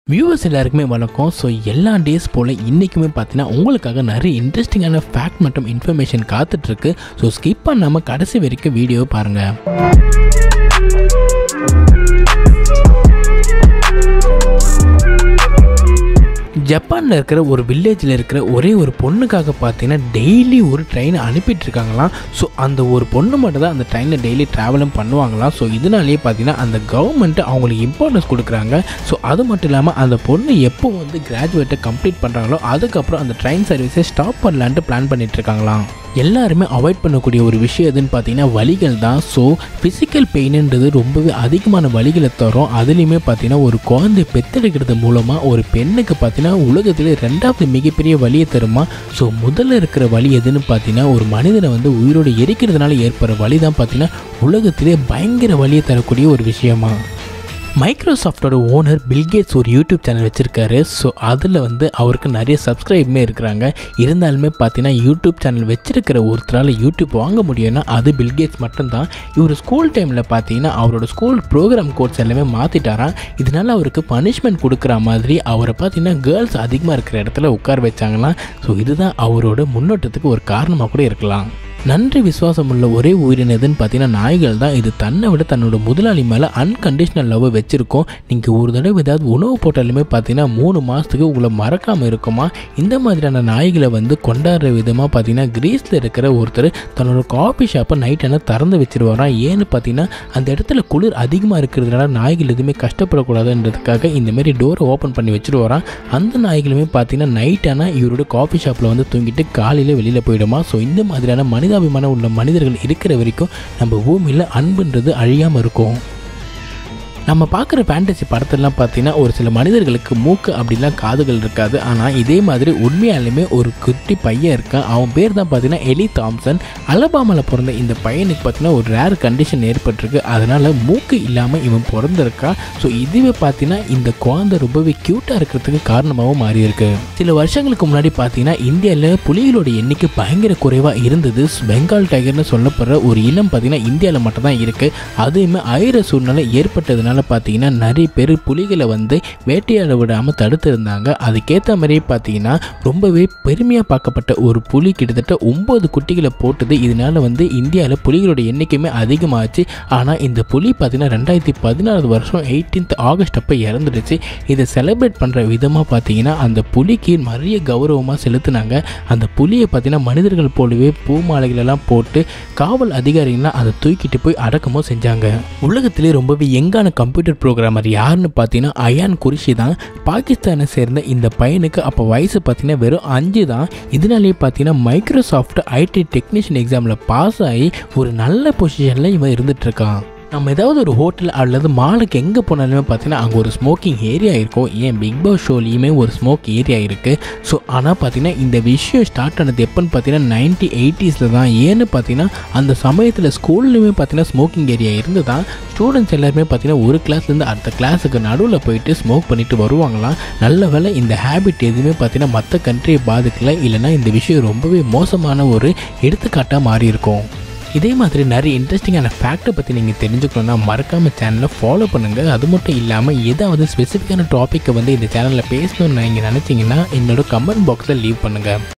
viewers எல்லாருக்குமே வணக்கம் so எல்லா டேஸ் போல் இன்றைக்குமே பார்த்தீங்கன்னா உங்களுக்காக நிறைய இன்ட்ரெஸ்டிங்கான ஃபேக்ட் மற்றும் இன்ஃபர்மேஷன் காத்துட்ருக்கு ஸோ ஸ்கிப் பண்ணாமல் கடைசி வரைக்கும் வீடியோ பாருங்கள் ஜப்பானில் இருக்கிற ஒரு வில்லேஜில் இருக்கிற ஒரே ஒரு பொண்ணுக்காக பார்த்தீங்கன்னா டெய்லி ஒரு ட்ரெயினை அனுப்பிட்டு இருக்காங்களாம் ஸோ அந்த ஒரு பொண்ணு மட்டும் தான் அந்த ட்ரெயினில் டெய்லி ட்ராவலும் பண்ணுவாங்களாம் ஸோ இதனாலேயே பார்த்தீங்கன்னா அந்த கவர்மெண்ட் அவங்களுக்கு இம்பார்ட்டன்ஸ் கொடுக்குறாங்க ஸோ அது மட்டும் இல்லாமல் அந்த பொண்ணு எப்போ வந்து கிராஜுவேட்டை கம்ப்ளீட் பண்ணுறாங்களோ அதுக்கப்புறம் அந்த ட்ரெயின் சர்வீஸை ஸ்டாப் பண்ணலான்ட்டு பிளான் பண்ணிட்டு இருக்காங்களாம் எல்லாருமே அவாய்ட் பண்ணக்கூடிய ஒரு விஷயம் எதுன்னு பார்த்தீங்கன்னா வலிகள் தான் ஸோ ஃபிசிக்கல் பெயின்ன்றது ரொம்பவே அதிகமான வலிகளை தரும் அதுலேயுமே பார்த்தீங்கன்னா ஒரு குழந்தை பெத்தெடுக்கிறது மூலமாக ஒரு பெண்ணுக்கு பார்த்தீங்கன்னா உலகத்திலே ரெண்டாவது மிகப்பெரிய வலியை தருமா ஸோ முதல்ல இருக்கிற வலி எதுன்னு பார்த்தீங்கன்னா ஒரு மனிதனை வந்து உயிரோடு எரிக்கிறதுனால ஏற்படுற வலி தான் பார்த்தீங்கன்னா உலகத்திலே பயங்கர வலியை தரக்கூடிய ஒரு விஷயமா மைக்ரோசாஃப்டோட ஓனர் பில்கேட்ஸ் ஒரு யூடியூப் சேனல் வச்சுருக்காரு ஸோ அதில் வந்து அவருக்கு நிறைய சப்ஸ்கிரைபுமே இருக்கிறாங்க இருந்தாலுமே பார்த்தீங்கன்னா யூடியூப் சேனல் வச்சிருக்கிற ஒருத்தரால் யூடியூப் வாங்க முடியும்னா அது பில்கேட்ஸ் மட்டும்தான் இவர் ஸ்கூல் டைமில் பார்த்தீங்கன்னா அவரோட ஸ்கூல் ப்ரோக்ராம் கோர்ஸ் எல்லாமே மாற்றிட்டாராம் இதனால் அவருக்கு பனிஷ்மெண்ட் கொடுக்குற மாதிரி அவரை பார்த்தீங்கன்னா கேர்ள்ஸ் அதிகமாக இருக்கிற இடத்துல உட்கார வச்சாங்களாம் ஸோ இதுதான் அவரோட முன்னோட்டத்துக்கு ஒரு காரணமாக கூட இருக்கலாம் நன்றி விசுவாசம் உள்ள ஒரே உயிரினம் எதுன்னு பார்த்தீங்கன்னா நாய்கள் தான் இது தன்னை விட தன்னோட முதலாளி மேலே அன்கண்டிஷனல் லவ் வச்சுருக்கோம் நீங்கள் ஒரு தடவை ஏதாவது உணவு போட்டாலுமே பார்த்தீங்கன்னா மூணு மாதத்துக்கு உங்களை மறக்காமல் இருக்குமா இந்த மாதிரியான நாய்களை வந்து கொண்டாடுற விதமாக பார்த்தீங்கன்னா கிரீஸில் இருக்கிற ஒருத்தர் தன்னோட காஃபி ஷாப்பை நைட் ஆனால் திறந்து வச்சிருவாராம் ஏன்னு பார்த்தீங்கன்னா அந்த இடத்துல குளிர் அதிகமாக இருக்கிறதுனால நாய்கள் எதுவுமே கஷ்டப்படக்கூடாதுன்றதுக்காக இந்த மாதிரி டோரை ஓப்பன் பண்ணி வச்சுருவாராம் அந்த நாய்களுமே பார்த்தீங்கன்னா நைட் ஆனால் இவரோட காஃபி ஷாப்பில் வந்து தூங்கிட்டு காலையில் வெளியில் போயிடுமா ஸோ இந்த மாதிரியான மனிதாபிமானம் உள்ள மனிதர்கள் இருக்கிற வரைக்கும் நம்ம பூமியில் அன்புன்றது அழியாமல் இருக்கும் நம்ம பார்க்குற ஃபேண்டசி படத்தெல்லாம் பார்த்தீங்கன்னா ஒரு சில மனிதர்களுக்கு மூக்கு அப்படிலாம் காதுகள் இருக்காது ஆனால் இதே மாதிரி உண்மையாலுமே ஒரு குட்டி பையன் இருக்கான் அவன் பேர் தான் பார்த்தீங்கன்னா எலி தாம்சன் அலபாமாவில் பிறந்த இந்த பையனுக்கு பார்த்தீங்கன்னா ஒரு ரேர் கண்டிஷன் ஏற்பட்டிருக்கு அதனால் மூக்கு இல்லாமல் இவன் பிறந்திருக்கா ஸோ இதுவே பார்த்தீங்கன்னா இந்த குழந்தை ரொம்பவே க்யூட்டாக இருக்கிறதுக்கு காரணமாகவும் மாறி இருக்கு சில வருஷங்களுக்கு முன்னாடி பார்த்தீங்கன்னா இந்தியாவில் புலிகளோட எண்ணிக்கை பயங்கர குறைவாக இருந்தது பெங்கால் டைகர்னு சொல்லப்படுற ஒரு இனம் பார்த்தீங்கன்னா இந்தியாவில் மட்டும் தான் இருக்குது அதுவுமே ஆயிர சூழ்நிலை ஏற்பட்டதுனால பார்த்தீங்கன்னா நிறைய பேர் புலிகளை வந்து வேட்டையாட விடாமல் தடுத்து இருந்தாங்க அதுக்கேற்ற மாதிரியே பார்த்தீங்கன்னா ரொம்பவே பெருமையாக பார்க்கப்பட்ட ஒரு புலி கிட்டத்தட்ட ஒம்பது குட்டிகளை போட்டது இதனால வந்து இந்தியாவில் புலிகளோட எண்ணிக்கையுமே அதிகமாச்சு ஆனால் இந்த புலி பார்த்தீங்கன்னா ரெண்டாயிரத்தி பதினாறு வருஷம் எயிட்டீன்த் ஆகஸ்ட் அப்போ இறந்துடுச்சு இதை செலிப்ரேட் பண்ணுற விதமாக பார்த்தீங்கன்னா அந்த புலிக்கு நிறைய கௌரவமாக செலுத்தினாங்க அந்த புலியை பார்த்தீங்கன்னா மனிதர்கள் போலவே பூமாலைகள் எல்லாம் போட்டு காவல் அதிகாரிகள்லாம் அதை தூக்கிட்டு போய் அடக்கமும் செஞ்சாங்க உலகத்திலே ரொம்பவே எங்கான கம்ப்யூட்டர் ப்ரோக்ராமர் யாருன்னு பார்த்தீங்கன்னா அயான் குரிஷி தான் பாகிஸ்தானை சேர்ந்த இந்த பையனுக்கு அப்போ வயசு பார்த்தீங்கன்னா வெறும் அஞ்சு தான் இதனாலேயே பார்த்தீங்கன்னா மைக்ரோசாஃப்ட் ஐடி டெக்னீஷியன் எக்ஸாமில் பாஸ் ஆகி ஒரு நல்ல பொசிஷனில் இவன் இருந்துட்டு இருக்கான் நம்ம ஏதாவது ஒரு ஹோட்டல் அல்லது மாலுக்கு எங்கே போனாலுமே பார்த்தீங்கன்னா அங்கே ஒரு ஸ்மோக்கிங் ஏரியா இருக்கும் ஏன் பிக் பாஸ் ஷோலையுமே ஒரு ஸ்மோக் ஏரியா இருக்குது ஸோ ஆனால் பார்த்தீங்கன்னா இந்த விஷயம் ஸ்டார்ட் ஆனது எப்போன்னு பார்த்தீங்கன்னா நைன்டி எயிட்டிஸில் தான் ஏன்னு பார்த்தீங்கன்னா அந்த சமயத்தில் ஸ்கூல்லையுமே பார்த்தீங்கன்னா ஸ்மோக்கிங் ஏரியா இருந்து தான் ஸ்டூடெண்ட்ஸ் எல்லாருமே பார்த்தீங்கன்னா ஒரு கிளாஸ்லேருந்து அடுத்த கிளாஸுக்கு நடுவில் போயிட்டு ஸ்மோக் பண்ணிட்டு வருவாங்களாம் நல்ல வேலை இந்த ஹேபிட் எதுவுமே பார்த்தீங்கன்னா மற்ற கண்ட்ரியை பாதிக்கல இல்லைன்னா இந்த விஷயம் ரொம்பவே மோசமான ஒரு எடுத்துக்காட்டாக மாறி இருக்கும் இதே மாதிரி நிறைய இன்ட்ரெஸ்டிங்கான ஃபேக்ட்டை பற்றி நீங்கள் தெரிஞ்சுக்கணுன்னா மறக்காமல் சேனலை ஃபாலோ பண்ணுங்கள் அது மட்டும் இல்லாமல் ஏதாவது ஸ்பெசிஃபிக்கான டாப்பிக்கை வந்து இந்த சேனலில் பேசணும்னு நீங்கள் நினச்சிங்கன்னா என்னோட கமெண்ட் பாக்ஸில் லீவ் பண்ணுங்கள்